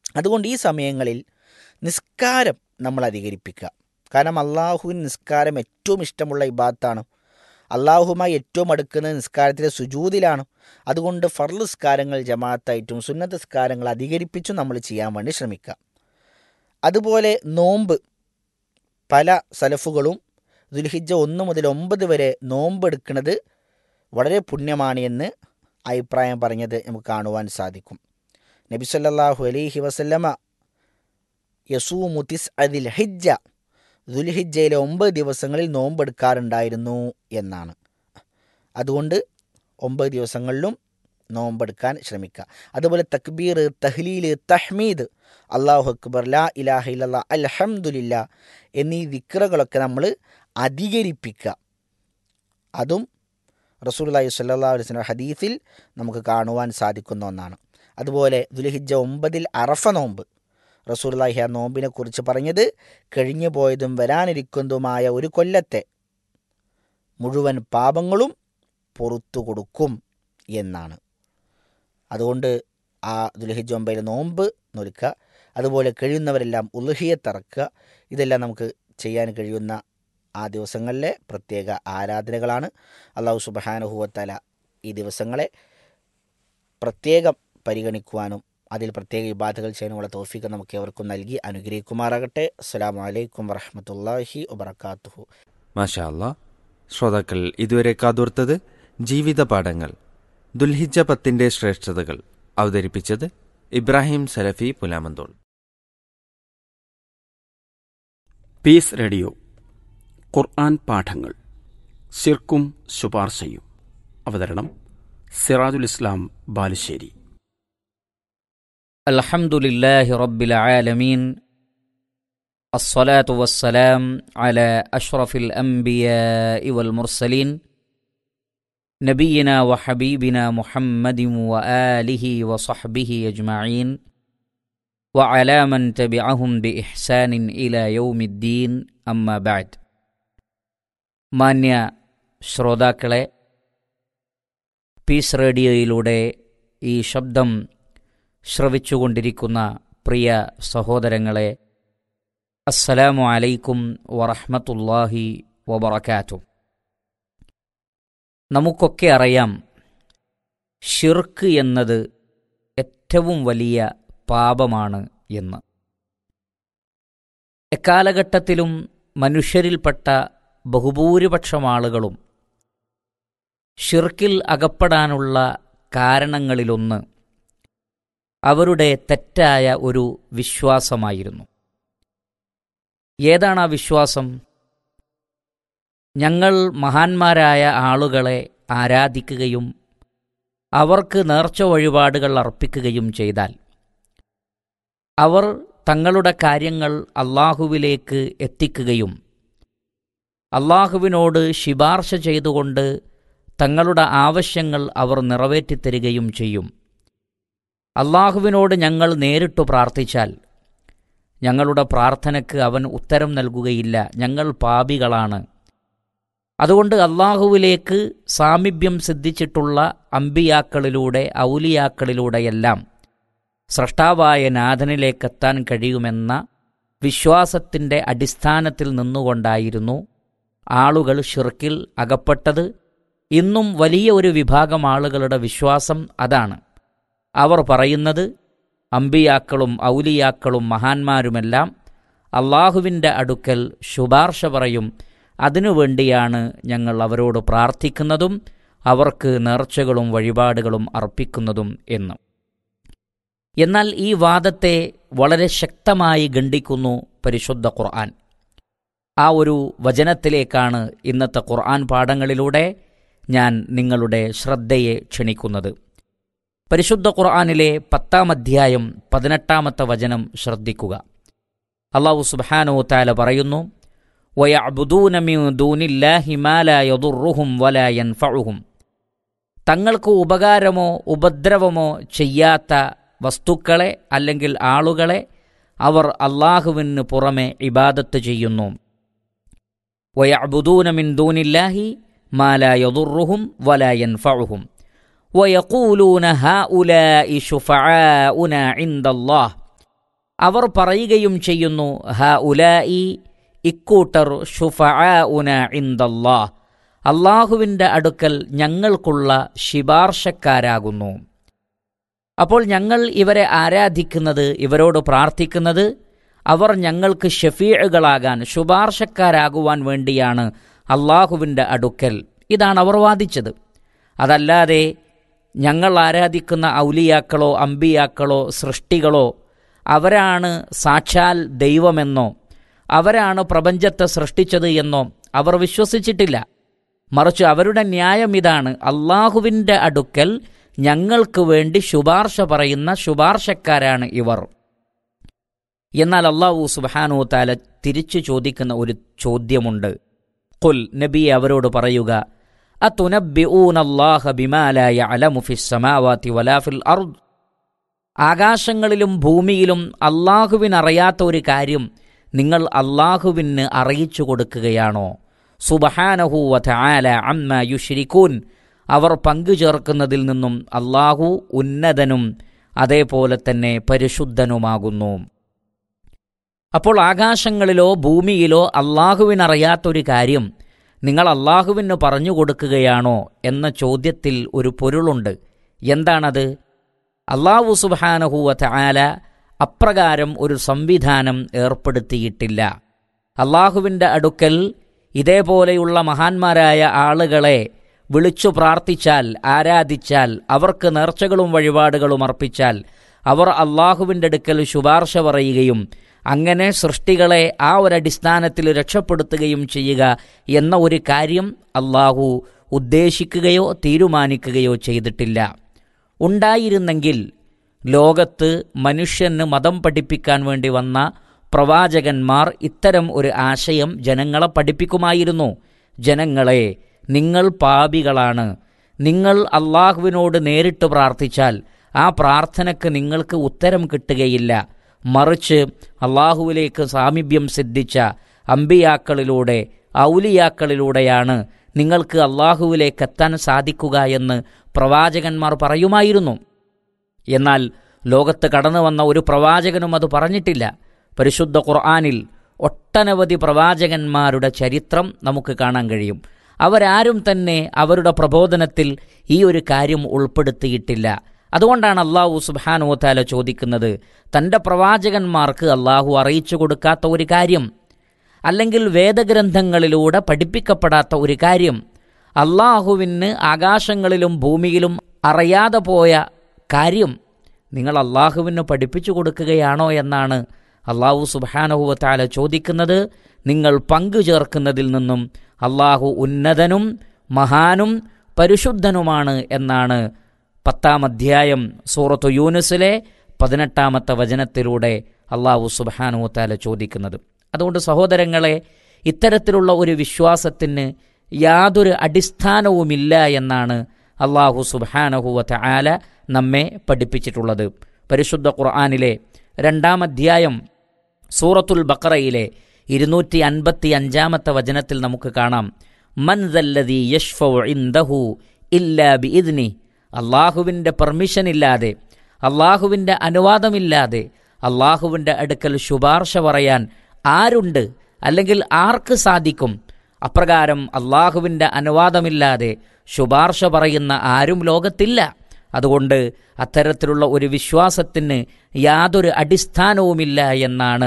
അതുകൊണ്ട് ഈ സമയങ്ങളിൽ നിസ്കാരം നമ്മൾ അധികരിപ്പിക്കുക കാരണം അള്ളാഹുവിന് നിസ്കാരം ഏറ്റവും ഇഷ്ടമുള്ള ഇബാത്താണ് അള്ളാഹുമായി ഏറ്റവും അടുക്കുന്നത് നിസ്കാരത്തിലെ സുജൂതിലാണ് അതുകൊണ്ട് ഫർള് നിസ്കാരങ്ങൾ ജമാഅത്തായിട്ടും സുന്നത്ത് നിസ്കാരങ്ങൾ അധികരിപ്പിച്ചും നമ്മൾ ചെയ്യാൻ വേണ്ടി ശ്രമിക്കുക അതുപോലെ നോമ്പ് പല സലഫുകളും ദുൽഹിജ ഒന്ന് മുതൽ ഒമ്പത് വരെ നോമ്പ് എടുക്കുന്നത് വളരെ പുണ്യമാണ് എന്ന് അഭിപ്രായം പറഞ്ഞത് നമുക്ക് കാണുവാൻ സാധിക്കും നബി സല്ലല്ലാഹു അലൈഹി വസല്ലമ യസൂമു തിസ് അതിൽ ഹിജ്ജ ദുൽഹിജ്ജയിലെ ഒമ്പത് ദിവസങ്ങളിൽ നോമ്പെടുക്കാറുണ്ടായിരുന്നു എന്നാണ് അതുകൊണ്ട് ഒമ്പത് ദിവസങ്ങളിലും നോമ്പെടുക്കാൻ ശ്രമിക്കുക അതുപോലെ തക്ബീർ തഹ്ലീൽ തഹ്മീദ് അള്ളാഹു അക്ബർ ലാ ഇലാഹ ഇല്ലല്ലാ അൽഹംദുലില്ല എന്നീ വിക്രകളൊക്കെ നമ്മൾ അധികരിപ്പിക്കുക അതും റസൂലുള്ളാഹി സ്വല്ലല്ലാഹു അലൈഹി വസല്ലം ഹദീസിൽ നമുക്ക് കാണുവാൻ സാധിക്കുന്ന ഒന്നാണ് അതുപോലെ ദുൽഹിജ്ജ ഒമ്പതിൽ അറഫ നോമ്പ് റസൂലുള്ളാഹി ആ നോമ്പിനെ കുറിച്ച് പറഞ്ഞത് കഴിഞ്ഞു പോയതും വരാനിരിക്കുന്നതുമായ ഒരു കൊല്ലത്തെ മുഴുവൻ പാപങ്ങളും പുറത്തു കൊടുക്കും എന്നാണ് അതുകൊണ്ട് ആ ദുൽഹിജ് ഒമ്പതിലെ നോമ്പ് നോൽക്കുക അതുപോലെ കഴിയുന്നവരെല്ലാം ഉലുഹിയത്തിറക്കുക ഇതെല്ലാം നമുക്ക് ചെയ്യാൻ കഴിയുന്ന ആ ദിവസങ്ങളിലെ പ്രത്യേക ആരാധനകളാണ് അള്ളാഹു സുബഹാനുഹുവത്തല ഈ ദിവസങ്ങളെ പ്രത്യേകം പരിഗണിക്കുവാനും അതിൽ പ്രത്യേക ഇബാധകൾ ചെയ്യാനുള്ള തോഫിക്ക് നമുക്ക് എവർക്കും നൽകി അനുഗ്രഹിക്കുമാറാകട്ടെ അസ്സാം വലൈക്കും വറഹമത്തല്ലാഹി വബർക്കാത്തുഹു മാഷാ അല്ലാ ശ്രോതാക്കൾ ഇതുവരെ കാതോർത്തത് ജീവിത പാഠങ്ങൾ ദുൽഹിജ പത്തിന്റെ ശ്രേഷ്ഠതകൾ അവതരിപ്പിച്ചത് ഇബ്രാഹിം സലഫി പുലാമന്തോൾ പീസ് റേഡിയോ ഖുർആൻ പാഠങ്ങൾ ശിർക്കും ശുപാർശയും അവതരണം സിറാജുൽ ഇസ്ലാം ബാലുശ്ശേരി الحمد لله رب العالمين الصلاة والسلام على أشرف الأنبياء والمرسلين نبينا وحبيبنا محمد وآله وصحبه أجمعين وعلى من تبعهم بإحسان إلى يوم الدين أما بعد മാന്യ ശ്രോതാക്കളെ പീസ് റേഡിയോയിലൂടെ ഈ ശബ്ദം ശ്രവിച്ചുകൊണ്ടിരിക്കുന്ന പ്രിയ സഹോദരങ്ങളെ അസ്സലാമു അലൈക്കും വറഹ്മത്തുള്ളാഹി വബറകാത്തു നമുക്കൊക്കെ അറിയാം ഷിർക്ക് എന്നത് ഏറ്റവും വലിയ പാപമാണ് എന്ന് എക്കാലഘട്ടത്തിലും മനുഷ്യരിൽപ്പെട്ട ബഹുഭൂരിപക്ഷം ആളുകളും ഷിർക്കിൽ അകപ്പെടാനുള്ള കാരണങ്ങളിലൊന്ന് അവരുടെ തെറ്റായ ഒരു വിശ്വാസമായിരുന്നു ഏതാണ് ആ വിശ്വാസം ഞങ്ങൾ മഹാന്മാരായ ആളുകളെ ആരാധിക്കുകയും അവർക്ക് നേർച്ച വഴിപാടുകൾ അർപ്പിക്കുകയും ചെയ്താൽ അവർ തങ്ങളുടെ കാര്യങ്ങൾ അള്ളാഹുവിലേക്ക് എത്തിക്കുകയും അള്ളാഹുവിനോട് ശിപാർശ ചെയ്തുകൊണ്ട് തങ്ങളുടെ ആവശ്യങ്ങൾ അവർ നിറവേറ്റിത്തരികയും ചെയ്യും അള്ളാഹുവിനോട് ഞങ്ങൾ നേരിട്ടു പ്രാർത്ഥിച്ചാൽ ഞങ്ങളുടെ പ്രാർത്ഥനയ്ക്ക് അവൻ ഉത്തരം നൽകുകയില്ല ഞങ്ങൾ പാപികളാണ് അതുകൊണ്ട് അള്ളാഹുവിലേക്ക് സാമീപ്യം സിദ്ധിച്ചിട്ടുള്ള അമ്പിയാക്കളിലൂടെ ഔലിയാക്കളിലൂടെയെല്ലാം സ്രഷ്ടാവായ നാഥനിലേക്കെത്താൻ കഴിയുമെന്ന വിശ്വാസത്തിൻ്റെ അടിസ്ഥാനത്തിൽ നിന്നുകൊണ്ടായിരുന്നു ആളുകൾ ഷിർക്കിൽ അകപ്പെട്ടത് ഇന്നും വലിയ ഒരു വിഭാഗം ആളുകളുടെ വിശ്വാസം അതാണ് അവർ പറയുന്നത് അമ്പിയാക്കളും ഔലിയാക്കളും മഹാന്മാരുമെല്ലാം അള്ളാഹുവിൻ്റെ അടുക്കൽ ശുപാർശ പറയും അതിനുവേണ്ടിയാണ് ഞങ്ങൾ അവരോട് പ്രാർത്ഥിക്കുന്നതും അവർക്ക് നേർച്ചകളും വഴിപാടുകളും അർപ്പിക്കുന്നതും എന്ന് എന്നാൽ ഈ വാദത്തെ വളരെ ശക്തമായി ഖണ്ഡിക്കുന്നു പരിശുദ്ധ ഖുർആൻ ആ ഒരു വചനത്തിലേക്കാണ് ഇന്നത്തെ ഖുർആൻ പാഠങ്ങളിലൂടെ ഞാൻ നിങ്ങളുടെ ശ്രദ്ധയെ ക്ഷണിക്കുന്നത് പരിശുദ്ധ ഖുർആാനിലെ പത്താം അധ്യായം പതിനെട്ടാമത്തെ വചനം ശ്രദ്ധിക്കുക അള്ളാഹു സുബ്ഹാനോ താല പറയുന്നു യൻഫഉഹും തങ്ങൾക്ക് ഉപകാരമോ ഉപദ്രവമോ ചെയ്യാത്ത വസ്തുക്കളെ അല്ലെങ്കിൽ ആളുകളെ അവർ അള്ളാഹുവിന് പുറമെ ഇബാദത്ത് ചെയ്യുന്നു വയഅബുദൂനമിൻ ദൂനില്ലാഹി മാല യദുറുഹും വല യൻഫഉഹും ويقولون هؤلاء شفعاؤنا عند الله അവർ പറയുകയും ചെയ്യുന്നു ഹ ഉലായി ഇക്കൂട്ടർ ഷുഫഅ ഉന ഇന്ദല്ലാ അള്ളാഹുവിൻ്റെ അടുക്കൽ ഞങ്ങൾക്കുള്ള ശിപാർശക്കാരാകുന്നു അപ്പോൾ ഞങ്ങൾ ഇവരെ ആരാധിക്കുന്നത് ഇവരോട് പ്രാർത്ഥിക്കുന്നത് അവർ ഞങ്ങൾക്ക് ഷഫീഴുകളാകാൻ ശുപാർശക്കാരാകുവാൻ വേണ്ടിയാണ് അള്ളാഹുവിൻ്റെ അടുക്കൽ ഇതാണ് അവർ വാദിച്ചത് അതല്ലാതെ ഞങ്ങൾ ആരാധിക്കുന്ന ഔലിയാക്കളോ അമ്പിയാക്കളോ സൃഷ്ടികളോ അവരാണ് സാക്ഷാൽ ദൈവമെന്നോ അവരാണ് പ്രപഞ്ചത്തെ സൃഷ്ടിച്ചത് എന്നോ അവർ വിശ്വസിച്ചിട്ടില്ല മറിച്ച് അവരുടെ ന്യായം ഇതാണ് അള്ളാഹുവിൻ്റെ അടുക്കൽ ഞങ്ങൾക്ക് വേണ്ടി ശുപാർശ പറയുന്ന ശുപാർശക്കാരാണ് ഇവർ എന്നാൽ അള്ളാഹു സുബാനു താല തിരിച്ചു ചോദിക്കുന്ന ഒരു ചോദ്യമുണ്ട് കുൽ നബി അവരോട് പറയുക അതുനബ്ബിഊനല്ലാഹ ബിമാ ലാ യഅലമു ഫിസ് സമാവാതി വലാ ഫിൽ അർദ് ആകാശങ്ങളിലും ഭൂമിയിലും അള്ളാഹുവിനറിയാത്ത ഒരു കാര്യം നിങ്ങൾ അള്ളാഹുവിന് അറിയിച്ചു കൊടുക്കുകയാണോ സുബഹാനഹു വതആല അമ്മ യുശ്രിക്കൂൻ അവർ പങ്കുചേർക്കുന്നതിൽ നിന്നും അള്ളാഹു ഉന്നതനും അതേപോലെ തന്നെ പരിശുദ്ധനുമാകുന്നു അപ്പോൾ ആകാശങ്ങളിലോ ഭൂമിയിലോ അള്ളാഹുവിനറിയാത്തൊരു കാര്യം നിങ്ങൾ അള്ളാഹുവിന് പറഞ്ഞു കൊടുക്കുകയാണോ എന്ന ചോദ്യത്തിൽ ഒരു പൊരുളുണ്ട് എന്താണത് അള്ളാഹു സുബാനഹുവ ആല അപ്രകാരം ഒരു സംവിധാനം ഏർപ്പെടുത്തിയിട്ടില്ല അള്ളാഹുവിൻ്റെ അടുക്കൽ ഇതേപോലെയുള്ള മഹാന്മാരായ ആളുകളെ വിളിച്ചു പ്രാർത്ഥിച്ചാൽ ആരാധിച്ചാൽ അവർക്ക് നേർച്ചകളും വഴിപാടുകളും അർപ്പിച്ചാൽ അവർ അള്ളാഹുവിൻ്റെ അടുക്കൽ ശുപാർശ പറയുകയും അങ്ങനെ സൃഷ്ടികളെ ആ ഒരടിസ്ഥാനത്തിൽ രക്ഷപ്പെടുത്തുകയും ചെയ്യുക എന്ന ഒരു കാര്യം അള്ളാഹു ഉദ്ദേശിക്കുകയോ തീരുമാനിക്കുകയോ ചെയ്തിട്ടില്ല ഉണ്ടായിരുന്നെങ്കിൽ ലോകത്ത് മനുഷ്യന് മതം പഠിപ്പിക്കാൻ വേണ്ടി വന്ന പ്രവാചകന്മാർ ഇത്തരം ഒരു ആശയം ജനങ്ങളെ പഠിപ്പിക്കുമായിരുന്നു ജനങ്ങളെ നിങ്ങൾ പാപികളാണ് നിങ്ങൾ അള്ളാഹുവിനോട് നേരിട്ട് പ്രാർത്ഥിച്ചാൽ ആ പ്രാർത്ഥനയ്ക്ക് നിങ്ങൾക്ക് ഉത്തരം കിട്ടുകയില്ല മറിച്ച് അള്ളാഹുവിലേക്ക് സാമീപ്യം സിദ്ധിച്ച അമ്പിയാക്കളിലൂടെ ഔലിയാക്കളിലൂടെയാണ് നിങ്ങൾക്ക് അള്ളാഹുവിലേക്ക് എത്താൻ സാധിക്കുക എന്ന് പ്രവാചകന്മാർ പറയുമായിരുന്നു എന്നാൽ ലോകത്ത് കടന്നു വന്ന ഒരു പ്രവാചകനും അത് പറഞ്ഞിട്ടില്ല പരിശുദ്ധ ഖുർആാനിൽ ഒട്ടനവധി പ്രവാചകന്മാരുടെ ചരിത്രം നമുക്ക് കാണാൻ കഴിയും അവരാരും തന്നെ അവരുടെ പ്രബോധനത്തിൽ ഈ ഒരു കാര്യം ഉൾപ്പെടുത്തിയിട്ടില്ല അതുകൊണ്ടാണ് അള്ളാഹു സുബാനോത്താല ചോദിക്കുന്നത് തൻ്റെ പ്രവാചകന്മാർക്ക് അള്ളാഹു അറിയിച്ചു കൊടുക്കാത്ത ഒരു കാര്യം അല്ലെങ്കിൽ വേദഗ്രന്ഥങ്ങളിലൂടെ പഠിപ്പിക്കപ്പെടാത്ത ഒരു കാര്യം അള്ളാഹുവിന് ആകാശങ്ങളിലും ഭൂമിയിലും അറിയാതെ പോയ കാര്യം നിങ്ങൾ അള്ളാഹുവിന് പഠിപ്പിച്ചു കൊടുക്കുകയാണോ എന്നാണ് അള്ളാഹു സുബാനഹുവത്താല ചോദിക്കുന്നത് നിങ്ങൾ പങ്കു ചേർക്കുന്നതിൽ നിന്നും അള്ളാഹു ഉന്നതനും മഹാനും പരിശുദ്ധനുമാണ് എന്നാണ് പത്താം അധ്യായം സൂറത്തു യൂനുസിലെ പതിനെട്ടാമത്തെ വചനത്തിലൂടെ അള്ളാഹു സുബാനുവത്താല ചോദിക്കുന്നത് അതുകൊണ്ട് സഹോദരങ്ങളെ ഇത്തരത്തിലുള്ള ഒരു വിശ്വാസത്തിന് യാതൊരു അടിസ്ഥാനവുമില്ല എന്നാണ് അള്ളാഹു സുബാനഹുവത്ത ആല നമ്മെ പഠിപ്പിച്ചിട്ടുള്ളത് പരിശുദ്ധ ഖുർആാനിലെ രണ്ടാം അധ്യായം സൂറത്തുൽ ബക്കറയിലെ ഇരുന്നൂറ്റി അൻപത്തി അഞ്ചാമത്തെ വചനത്തിൽ നമുക്ക് കാണാം മൻദല്ലതി യഷ്ഫൗ ഇൻദഹു ഇല്ലാ ബി ഇദ്നി അള്ളാഹുവിൻ്റെ പെർമിഷൻ ഇല്ലാതെ അള്ളാഹുവിൻ്റെ അനുവാദമില്ലാതെ അള്ളാഹുവിൻ്റെ അടുക്കൽ ശുപാർശ പറയാൻ ആരുണ്ട് അല്ലെങ്കിൽ ആർക്ക് സാധിക്കും അപ്രകാരം അള്ളാഹുവിൻ്റെ അനുവാദമില്ലാതെ ശുപാർശ പറയുന്ന ആരും ലോകത്തില്ല അതുകൊണ്ട് അത്തരത്തിലുള്ള ഒരു വിശ്വാസത്തിന് യാതൊരു അടിസ്ഥാനവുമില്ല എന്നാണ്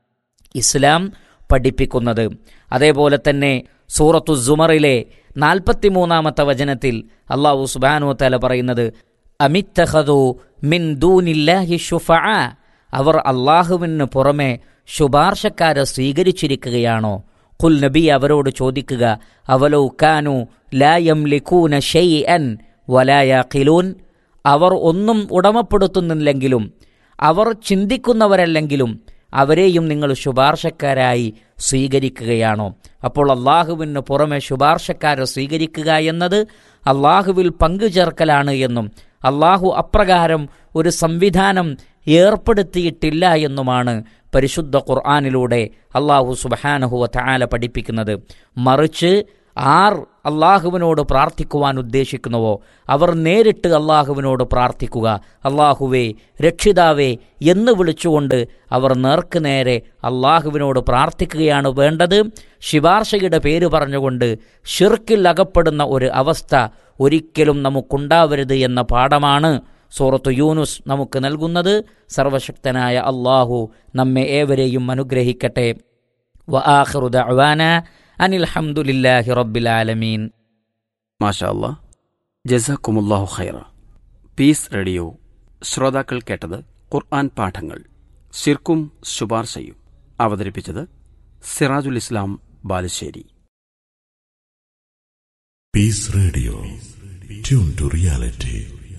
ഇസ്ലാം പഠിപ്പിക്കുന്നത് അതേപോലെ തന്നെ സൂറത്തു സുമറിലെ നാൽപ്പത്തിമൂന്നാമത്തെ വചനത്തിൽ അള്ളാഹു സുബാനു തല പറയുന്നത് അമിത്തഹദു മിൻ ദൂനില്ലാഹി ഷുഫഅ അവർ അള്ളാഹുവിന് പുറമെ ശുപാർശക്കാരെ സ്വീകരിച്ചിരിക്കുകയാണോ കുൽ നബി അവരോട് ചോദിക്കുക അവലോ കാനു ലായം ലിഖൂന ഷെയ് അൻ വലായാഖിലൂൻ അവർ ഒന്നും ഉടമപ്പെടുത്തുന്നില്ലെങ്കിലും അവർ ചിന്തിക്കുന്നവരല്ലെങ്കിലും അവരെയും നിങ്ങൾ ശുപാർശക്കാരായി സ്വീകരിക്കുകയാണോ അപ്പോൾ അള്ളാഹുവിന് പുറമെ ശുപാർശക്കാരെ സ്വീകരിക്കുക എന്നത് അള്ളാഹുവിൽ പങ്കുചേർക്കലാണ് എന്നും അള്ളാഹു അപ്രകാരം ഒരു സംവിധാനം ഏർപ്പെടുത്തിയിട്ടില്ല എന്നുമാണ് പരിശുദ്ധ ഖുർആാനിലൂടെ അള്ളാഹു സുബഹാനഹുവ താല പഠിപ്പിക്കുന്നത് മറിച്ച് ആർ അള്ളാഹുവിനോട് പ്രാർത്ഥിക്കുവാൻ ഉദ്ദേശിക്കുന്നുവോ അവർ നേരിട്ട് അള്ളാഹുവിനോട് പ്രാർത്ഥിക്കുക അള്ളാഹുവേ രക്ഷിതാവേ എന്ന് വിളിച്ചുകൊണ്ട് അവർ നേർക്ക് നേരെ അള്ളാഹുവിനോട് പ്രാർത്ഥിക്കുകയാണ് വേണ്ടത് ശിവാർശയുടെ പേര് പറഞ്ഞുകൊണ്ട് ഷിർക്കിൽ അകപ്പെടുന്ന ഒരു അവസ്ഥ ഒരിക്കലും നമുക്കുണ്ടാവരുത് എന്ന പാഠമാണ് സൂറത്തു യൂനുസ് നമുക്ക് നൽകുന്നത് സർവശക്തനായ അള്ളാഹു നമ്മെ ഏവരെയും അനുഗ്രഹിക്കട്ടെ വ ആഖിറു ദഅ്വാന അനിൽ ഹംദുലില്ലാഹി റബ്ബിൽ ആലമീൻ മാഷാ അല്ലാ ജസാക്കുമുല്ലാഹു ഖൈറ പീസ് റേഡിയോ ശ്രോതാക്കൾ കേട്ടത് ഖുർആൻ പാഠങ്ങൾ ശിർക്കും ശുപാർശയും അവതരിപ്പിച്ചത് സിറാജുൽ ഇസ്ലാം Balussery Peace Radio. Tune to reality.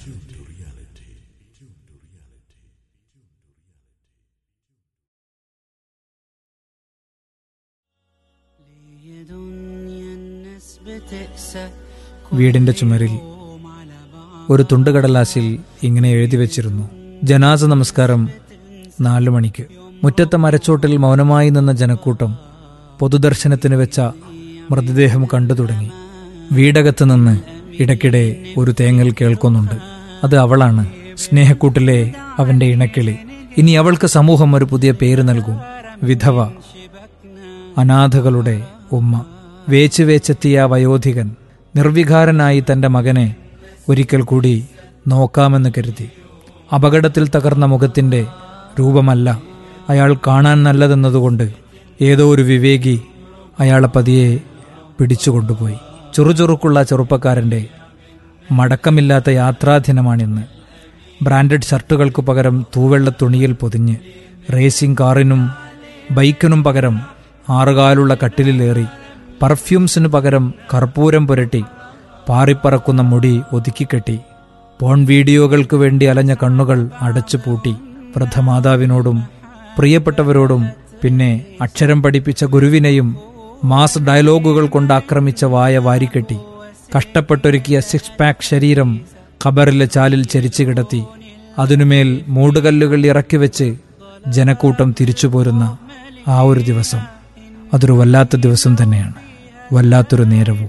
വീടിന്റെ ചുമരിൽ ഒരു തുണ്ടുകടലാസിൽ ഇങ്ങനെ എഴുതി വെച്ചിരുന്നു ജനാസ നമസ്കാരം നാലു മണിക്ക് മുറ്റത്തെ മരച്ചോട്ടിൽ മൗനമായി നിന്ന ജനക്കൂട്ടം പൊതുദർശനത്തിന് വെച്ച മൃതദേഹം കണ്ടു തുടങ്ങി വീടകത്ത് നിന്ന് ഇടയ്ക്കിടെ ഒരു തേങ്ങൽ കേൾക്കുന്നുണ്ട് അത് അവളാണ് സ്നേഹക്കൂട്ടിലെ അവന്റെ ഇണക്കിളി ഇനി അവൾക്ക് സമൂഹം ഒരു പുതിയ പേര് നൽകും വിധവ അനാഥകളുടെ ഉമ്മ വേച്ച് വേച്ചെത്തിയ ആ വയോധികൻ നിർവികാരനായി തന്റെ മകനെ ഒരിക്കൽ കൂടി നോക്കാമെന്ന് കരുതി അപകടത്തിൽ തകർന്ന മുഖത്തിന്റെ രൂപമല്ല അയാൾ കാണാൻ നല്ലതെന്നതുകൊണ്ട് ഏതോ ഒരു വിവേകി അയാളെ പതിയെ പിടിച്ചുകൊണ്ടുപോയി ചുറുചുറുക്കുള്ള ചെറുപ്പക്കാരന്റെ മടക്കമില്ലാത്ത യാത്രാദിനമാണിന്ന് ബ്രാൻഡഡ് ഷർട്ടുകൾക്ക് പകരം തൂവെള്ള തുണിയിൽ പൊതിഞ്ഞ് റേസിംഗ് കാറിനും ബൈക്കിനും പകരം ആറുകാലുള്ള കട്ടിലിലേറി പർഫ്യൂംസിനു പകരം കർപ്പൂരം പുരട്ടി പാറിപ്പറക്കുന്ന മുടി ഒതുക്കിക്കെട്ടി പോൺ വീഡിയോകൾക്ക് വേണ്ടി അലഞ്ഞ കണ്ണുകൾ അടച്ചു പൂട്ടി വൃദ്ധമാതാവിനോടും പ്രിയപ്പെട്ടവരോടും പിന്നെ അക്ഷരം പഠിപ്പിച്ച ഗുരുവിനെയും മാസ് ഡയലോഗുകൾ കൊണ്ട് ആക്രമിച്ച വായ വാരിക്കെട്ടി കഷ്ടപ്പെട്ടൊരുക്കിയ സിക്സ് പാക്ക് ശരീരം ഖബറിലെ ചാലിൽ ചരിച്ചു കിടത്തി അതിനുമേൽ മൂടുകല്ലുകൾ ഇറക്കി വെച്ച് ജനക്കൂട്ടം തിരിച്ചു പോരുന്ന ആ ഒരു ദിവസം അതൊരു വല്ലാത്ത ദിവസം തന്നെയാണ് വല്ലാത്തൊരു നേരവും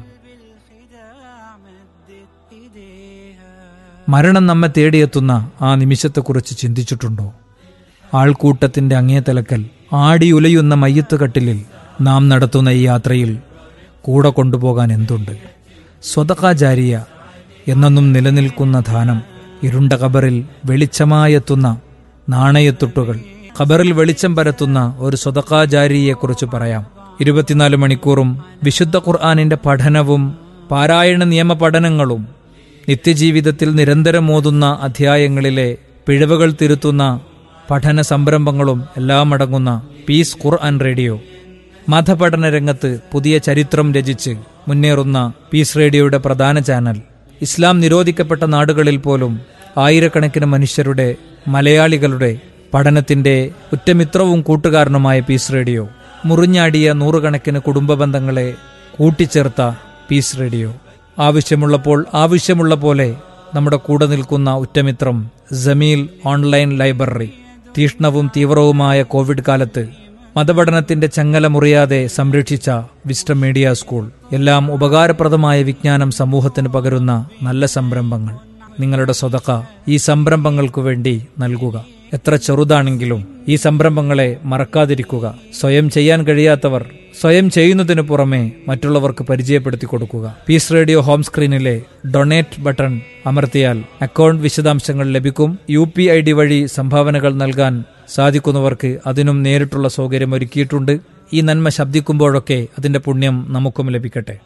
മരണം നമ്മെ തേടിയെത്തുന്ന ആ നിമിഷത്തെക്കുറിച്ച് ചിന്തിച്ചിട്ടുണ്ടോ ആൾക്കൂട്ടത്തിന്റെ അങ്ങേ തലക്കൽ ആടിയുലയുന്ന മയ്യത്ത് കട്ടിലിൽ നാം നടത്തുന്ന ഈ യാത്രയിൽ കൂടെ കൊണ്ടുപോകാൻ എന്തുണ്ട് സ്വതകാചാരിയ എന്നെന്നും നിലനിൽക്കുന്ന ധാനം ഇരുണ്ട കബറിൽ വെളിച്ചമായെത്തുന്ന നാണയത്തുട്ടുകൾ ഖബറിൽ വെളിച്ചം പരത്തുന്ന ഒരു സ്വതകാചാരിയെക്കുറിച്ച് പറയാം ഇരുപത്തിനാല് മണിക്കൂറും വിശുദ്ധ ഖുർആാനിന്റെ പഠനവും പാരായണ നിയമ പഠനങ്ങളും നിത്യജീവിതത്തിൽ നിരന്തരം ഓതുന്ന അധ്യായങ്ങളിലെ പിഴവുകൾ തിരുത്തുന്ന പഠന സംരംഭങ്ങളും എല്ലാം അടങ്ങുന്ന പീസ് ഖുർആൻ റേഡിയോ മതപഠന രംഗത്ത് പുതിയ ചരിത്രം രചിച്ച് മുന്നേറുന്ന പീസ് റേഡിയോയുടെ പ്രധാന ചാനൽ ഇസ്ലാം നിരോധിക്കപ്പെട്ട നാടുകളിൽ പോലും ആയിരക്കണക്കിന് മനുഷ്യരുടെ മലയാളികളുടെ പഠനത്തിന്റെ ഉറ്റമിത്രവും കൂട്ടുകാരനുമായ പീസ് റേഡിയോ മുറിഞ്ഞാടിയ നൂറുകണക്കിന് കുടുംബ ബന്ധങ്ങളെ കൂട്ടിച്ചേർത്ത പീസ് റേഡിയോ ആവശ്യമുള്ളപ്പോൾ ആവശ്യമുള്ള പോലെ നമ്മുടെ കൂടെ നിൽക്കുന്ന ഉറ്റമിത്രം ജമീൽ ഓൺലൈൻ ലൈബ്രറി തീഷ്ണവും തീവ്രവുമായ കോവിഡ് കാലത്ത് മതപഠനത്തിന്റെ ചങ്ങല മുറിയാതെ സംരക്ഷിച്ച വിസ്റ്റം മീഡിയ സ്കൂൾ എല്ലാം ഉപകാരപ്രദമായ വിജ്ഞാനം സമൂഹത്തിന് പകരുന്ന നല്ല സംരംഭങ്ങൾ നിങ്ങളുടെ സ്വതക്ക ഈ സംരംഭങ്ങൾക്കു വേണ്ടി നൽകുക എത്ര ചെറുതാണെങ്കിലും ഈ സംരംഭങ്ങളെ മറക്കാതിരിക്കുക സ്വയം ചെയ്യാൻ കഴിയാത്തവർ സ്വയം ചെയ്യുന്നതിനു പുറമെ മറ്റുള്ളവർക്ക് പരിചയപ്പെടുത്തി കൊടുക്കുക പീസ് റേഡിയോ ഹോം സ്ക്രീനിലെ ഡൊണേറ്റ് ബട്ടൺ അമർത്തിയാൽ അക്കൗണ്ട് വിശദാംശങ്ങൾ ലഭിക്കും യു പി ഐ ഡി വഴി സംഭാവനകൾ നൽകാൻ സാധിക്കുന്നവർക്ക് അതിനും നേരിട്ടുള്ള സൗകര്യം ഒരുക്കിയിട്ടുണ്ട് ഈ നന്മ ശബ്ദിക്കുമ്പോഴൊക്കെ അതിന്റെ പുണ്യം നമുക്കും ലഭിക്കട്ടെ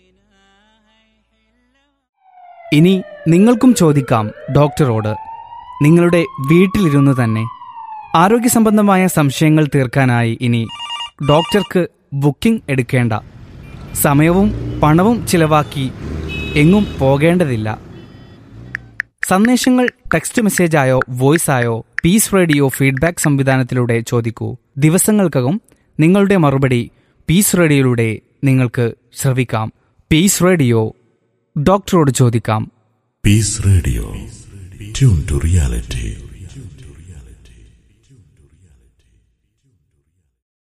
ഇനി നിങ്ങൾക്കും ചോദിക്കാം ഡോക്ടറോട് നിങ്ങളുടെ വീട്ടിലിരുന്ന് തന്നെ ആരോഗ്യസംബന്ധമായ സംശയങ്ങൾ തീർക്കാനായി ഇനി ഡോക്ടർക്ക് ബുക്കിംഗ് എടുക്കേണ്ട സമയവും പണവും ചിലവാക്കി എങ്ങും പോകേണ്ടതില്ല സന്ദേശങ്ങൾ ടെക്സ്റ്റ് മെസ്സേജായോ വോയിസായോ പീസ് റേഡിയോ ഫീഡ്ബാക്ക് സംവിധാനത്തിലൂടെ ചോദിക്കൂ ദിവസങ്ങൾക്കകം നിങ്ങളുടെ മറുപടി പീസ് റേഡിയോയിലൂടെ നിങ്ങൾക്ക് ശ്രവിക്കാം പീസ് റേഡിയോ ഡോക്ടറോട് ചോദിക്കാം Peace Radio. Tune to reality.